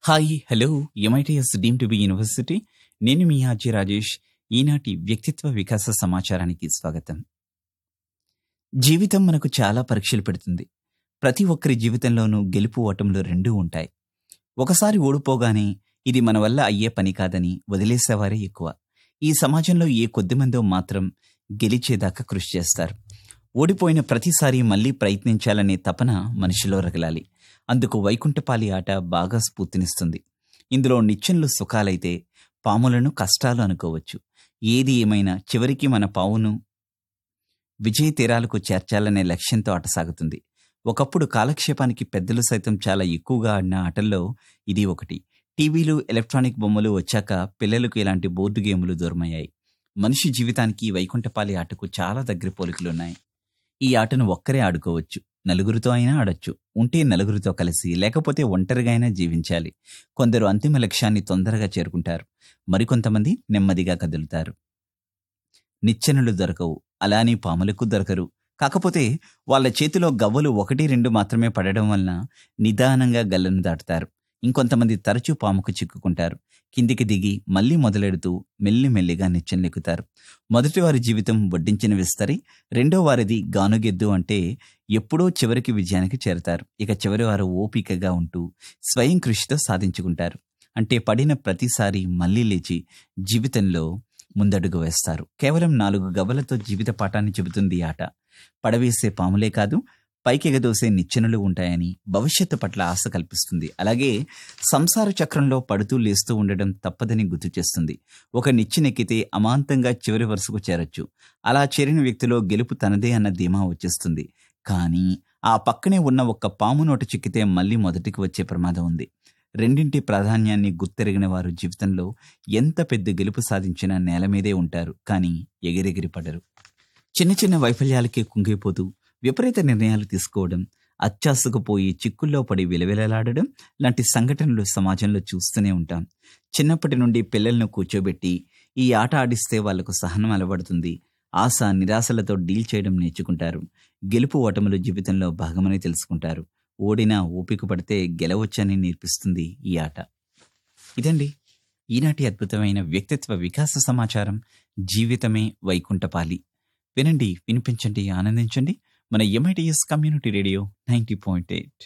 hi hello MITS deemed to be university నేను మీ హాజీ రాజేష్ ఈనాటి వ్యక్తిత్వ వికాస సమాచారానికి స్వాగతం జీవితం మనకు చాలా పరీక్షలు పెడుతుంది ప్రతి ఒక్కరి జీవితంలోనూ గెలుపు ఓటములు రెండూ ఉంటాయి ఒకసారి ఓడిపోగానే ఇది మన వల్ల అయ్యే పని కాదని వదిలేసేవారే ఎక్కువ ఈ సమాజంలో ఏ కొద్దిమందో మాత్రం గెలిచేదాకా కృషి చేస్తారు ఓడిపోయిన ప్రతిసారి మళ్ళీ ప్రయత్నించాలనే తపన మనిషిలో రగలాలి అందుకు వైకుంఠపాలి ఆట బాగా స్ఫూర్తినిస్తుంది ఇందులో నిత్యంలో సుఖాలైతే పాములను కష్టాలు అనుకోవచ్చు ఏది ఏమైనా చివరికి మన పావును విజయ తీరాలకు చేర్చాలనే లక్ష్యంతో ఆట సాగుతుంది ఒకప్పుడు కాలక్షేపానికి పెద్దలు సైతం చాలా ఎక్కువగా ఆడిన ఆటల్లో ఇది ఒకటి టీవీలు ఎలక్ట్రానిక్ బొమ్మలు వచ్చాక పిల్లలకు ఇలాంటి బోర్డు గేములు దూరమయ్యాయి మనిషి జీవితానికి ఈ వైకుంఠపాలి ఆటకు చాలా దగ్గర పోలికలున్నాయి ఈ ఆటను ఒక్కరే ఆడుకోవచ్చు నలుగురితో అయినా ఆడొచ్చు ఉంటే నలుగురితో కలిసి లేకపోతే ఒంటరిగా అయినా జీవించాలి కొందరు అంతిమ లక్ష్యాన్ని తొందరగా చేరుకుంటారు మరికొంతమంది నెమ్మదిగా కదులుతారు నిచ్చెనలు దొరకవు అలానే పాములకు దొరకరు కాకపోతే వాళ్ళ చేతిలో గవ్వలు ఒకటి రెండు మాత్రమే పడడం వలన నిదానంగా గల్లను దాటుతారు ఇంకొంతమంది తరచూ పాముకు చిక్కుకుంటారు కిందికి దిగి మళ్ళీ మొదలెడుతూ మెల్లిమెల్లిగా నిచ్చెనలెక్కుతారు మొదటి వారి జీవితం వడ్డించిన విస్తరి రెండో వారిది గానుగెద్దు అంటే ఎప్పుడో చివరికి విజయానికి చేరతారు ఇక చివరి వారు ఓపికగా ఉంటూ స్వయం కృషితో సాధించుకుంటారు అంటే పడిన ప్రతిసారి మళ్ళీ లేచి జీవితంలో ముందడుగు వేస్తారు కేవలం నాలుగు గవ్వలతో జీవిత పాఠాన్ని చెబుతుంది ఈ ఆట పడవేసే పాములే కాదు పైకెగదోసే నిచ్చెనలు ఉంటాయని భవిష్యత్తు పట్ల ఆశ కల్పిస్తుంది అలాగే సంసార చక్రంలో పడుతూ లేస్తూ ఉండడం తప్పదని గుర్తు చేస్తుంది ఒక నిచ్చెనెక్కితే అమాంతంగా చివరి వరుసకు చేరొచ్చు అలా చేరిన వ్యక్తిలో గెలుపు తనదే అన్న ధీమా వచ్చేస్తుంది కానీ ఆ పక్కనే ఉన్న ఒక్క పాము నోట చిక్కితే మళ్ళీ మొదటికి వచ్చే ప్రమాదం ఉంది రెండింటి ప్రాధాన్యాన్ని గుర్తెరిగిన వారు జీవితంలో ఎంత పెద్ద గెలుపు సాధించినా నేల మీదే ఉంటారు కానీ ఎగిరెగిరి పడరు చిన్న చిన్న వైఫల్యాలకే కుంగిపోతూ విపరీత నిర్ణయాలు తీసుకోవడం అత్యాసకు పోయి చిక్కుల్లో పడి విలవిలలాడడం లాంటి సంఘటనలు సమాజంలో చూస్తూనే ఉంటాం చిన్నప్పటి నుండి పిల్లలను కూర్చోబెట్టి ఈ ఆట ఆడిస్తే వాళ్లకు సహనం అలవడుతుంది ఆశ నిరాశలతో డీల్ చేయడం నేర్చుకుంటారు గెలుపు ఓటములు జీవితంలో భాగమని తెలుసుకుంటారు ఓడినా ఓపిక పడితే గెలవచ్చని నేర్పిస్తుంది ఈ ఆట ఇదండి ఈనాటి అద్భుతమైన వ్యక్తిత్వ వికాస సమాచారం జీవితమే వైకుంఠపాలి వినండి వినిపించండి ఆనందించండి మన MITS community radio ninety point eight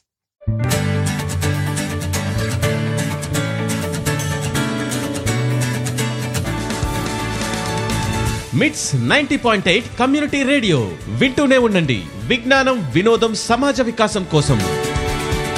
MITS ninety point eight community radio వింటూనే ఉండండి విజ్ఞానం వినోదం సమాజ వికాసం కోసం